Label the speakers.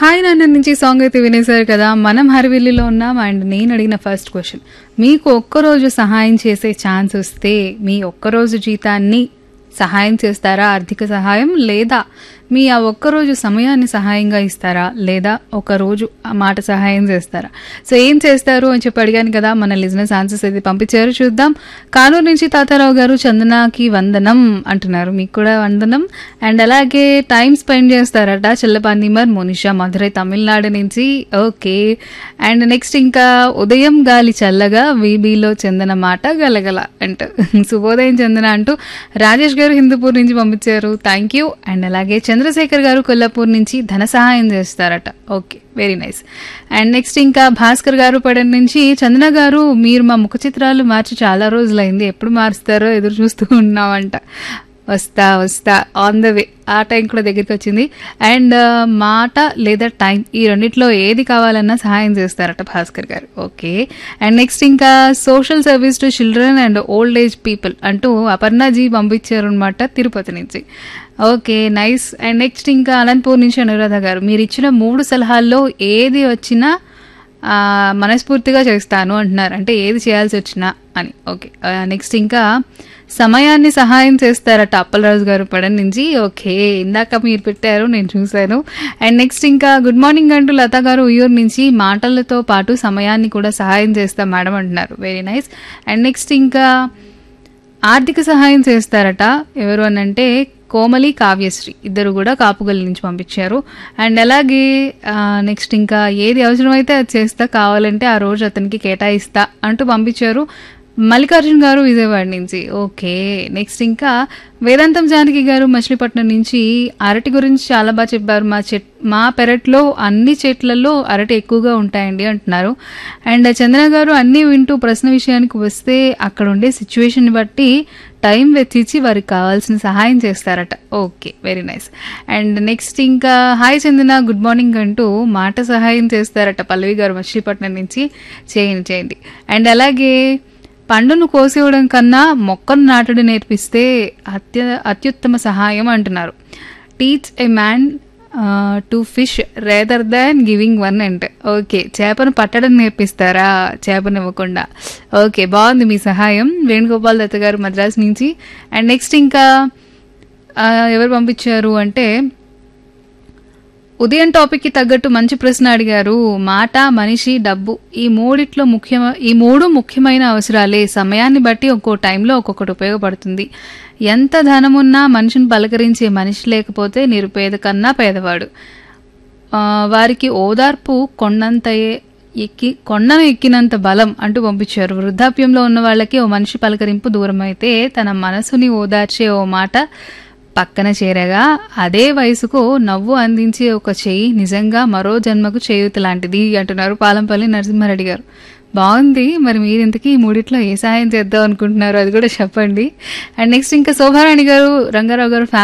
Speaker 1: hi నాన్న నుంచి song అయితే వినేశారు కదా మనం హరివిల్లిలో ఉన్నాం అండ్ నేను అడిగిన ఫస్ట్ క్వశ్చన్ మీకు ఒక్కరోజు సహాయం చేసే ఛాన్స్ వస్తే మీ ఒక్కరోజు జీతాన్ని సహాయం చేస్తారా ఆర్థిక సహాయం లేదా మీ ఆ ఒక్కరోజు సమయాన్ని సహాయంగా ఇస్తారా లేదా ఒక రోజు ఆ మాట సహాయం చేస్తారా సో ఏం చేస్తారు అని చెప్పి అడిగాను కదా మన లిజినెస్ ఆన్సర్స్ అయితే పంపించారు చూద్దాం కానూరు నుంచి తాతారావు గారు చందనాకి వందనం అంటున్నారు మీకు కూడా వందనం అండ్ అలాగే టైం స్పెండ్ చేస్తారట చెల్లపానిమర్ మోనిషా మధురై తమిళనాడు నుంచి ఓకే అండ్ నెక్స్ట్ ఇంకా ఉదయం గాలి చల్లగా వీబీలో చందన మాట గలగల అంటూ శుభోదయం చందన అంటూ రాజేష్ గారు హిందూపూర్ నుంచి పంపించారు థ్యాంక్ యూ అండ్ అలాగే చంద్రశేఖర్ గారు కొల్లాపూర్ నుంచి ధన సహాయం చేస్తారట okay very nice and next ఇంకా భాస్కర్ గారు పడన్ నుంచి చందన గారు మీరు మా ముఖ చిత్రాలు మార్చి చాలా రోజులైంది ఎప్పుడు మారుస్తారో ఎదురు చూస్తూ ఉన్నామంట వస్తా వస్తా ఆన్ ద వే ఆ టైం కూడా దగ్గరికి వచ్చింది అండ్ మాట లేదా టైం ఈ రెండిట్లో ఏది కావాలన్నా సహాయం చేస్తారట Bhaskar garu okay and next ఇంకా social service to children and old age people అంటూ అపర్ణాజీ పంపించారు అనమాట తిరుపతి నుంచి ఓకే నైస్ అండ్ నెక్స్ట్ ఇంకా అనంతపూర్ నుంచి అనురాధ గారు మీరు ఇచ్చిన మూడు సలహాల్లో ఏది వచ్చినా ఆ, మనస్ఫూర్తిగా చేస్తాను అంటున్నారు అంటే ఏది చేయాల్సి వచ్చినా అని ఓకే నెక్స్ట్ ఇంకా సమయాన్ని సహాయం చేస్తారట అప్పలరాజు గారు పడన్ నుంచి ఓకే ఇందాక మీరు పెట్టారు నేను చూశాను అండ్ నెక్స్ట్ ఇంకా గుడ్ మార్నింగ్ అంటూ లత గారు ఉయ్యూరు నుంచి మాటలతో పాటు సమయాన్ని కూడా సహాయం చేస్తాం మేడం అంటున్నారు వెరీ నైస్ అండ్ నెక్స్ట్ ఇంకా ఆర్థిక సహాయం చేస్తారట ఎవరు అని అంటే కోమలి కావ్యశ్రీ ఇద్దరు కూడా కాపుగల్లి నుంచి పంపించారు అండ్ అలాగే నెక్స్ట్ ఇంకా ఏది అవసరమైతే అది చేస్తా కావాలంటే ఆ రోజు అతనికి కేటాయిస్తా అంటూ పంపించారు మల్లికార్జున్ గారు విజయవాడ నుంచి ఓకే నెక్స్ట్ ఇంకా వేదాంతం జానకి గారు మచిలీపట్నం నుంచి అరటి గురించి చాలా బాగా చెప్పారు మా చెట్ మా పెరట్లో అన్ని చెట్లలో అరటి ఎక్కువగా ఉంటాయండి అంటున్నారు అండ్ చంద్ర గారు అన్నీ వింటూ ప్రశ్న విషయానికి వస్తే అక్కడ ఉండే సిచ్యువేషన్ బట్టి టైం వెచ్చించి వారికి కావాల్సిన సహాయం చేస్తారట okay very nice and next ఇంకా హాయ్ చందన గుడ్ మార్నింగ్ అంటూ మాట సహాయం చేస్తారట పల్లవి గారు మచిలీపట్నం నుంచి చేయండి చేయండి అండ్ అలాగే పండును కోసివ్వడం కన్నా మొక్కను నాటడం నేర్పిస్తే అత్య అత్యుత్తమ సహాయం అంటున్నారు teach a man to fish rather than giving one and okay చేపను పట్టడం నేర్పిస్తారా చేపనివ్వకుండా ఓకే బాగుంది మీ సహాయం వేణుగోపాల్ దత్త గారు మద్రాస్ నుంచి అండ్ నెక్స్ట్ ఇంకా ఆ, ఎవరు పంపించారు అంటే ఉదయం టాపిక్ కి తగ్గట్టు మంచి ప్రశ్న అడిగారు మాట మనిషి డబ్బు ఈ మూడిట్లో ముఖ్య ఈ మూడు ముఖ్యమైన అవసరాలే సమయాన్ని బట్టి ఒక్కో టైంలో ఒక్కొక్కటి ఉపయోగపడుతుంది ఎంత ధనమున్నా మనిషిని పలకరించే మనిషి లేకపోతే నిరుపేద కన్నా పేదవాడు ఆ, వారికి ఓదార్పు కొండంత ఎక్కి కొండను ఎక్కినంత బలం అంటూ పంపించారు వృద్ధాప్యంలో ఉన్న వాళ్ళకి ఓ మనిషి పలకరింపు దూరం అయితే తన మనసుని ఓదార్చే ఓ మాట పక్కన చేరగా అదే వయసుకు నవ్వు అందించే ఒక చెయ్యి నిజంగా మరో జన్మకు చేయూత లాంటిది అంటున్నారు పాలంపల్లి నరసింహారెడ్డి గారు బాగుంది మరి మీరు ఇంతకీ ఈ మూడిట్లో ఏ సహాయం చేద్దాం అనుకుంటున్నారు అది కూడా చెప్పండి అండ్ నెక్స్ట్ ఇంకా శోభారాణి గారు రంగారావు గారు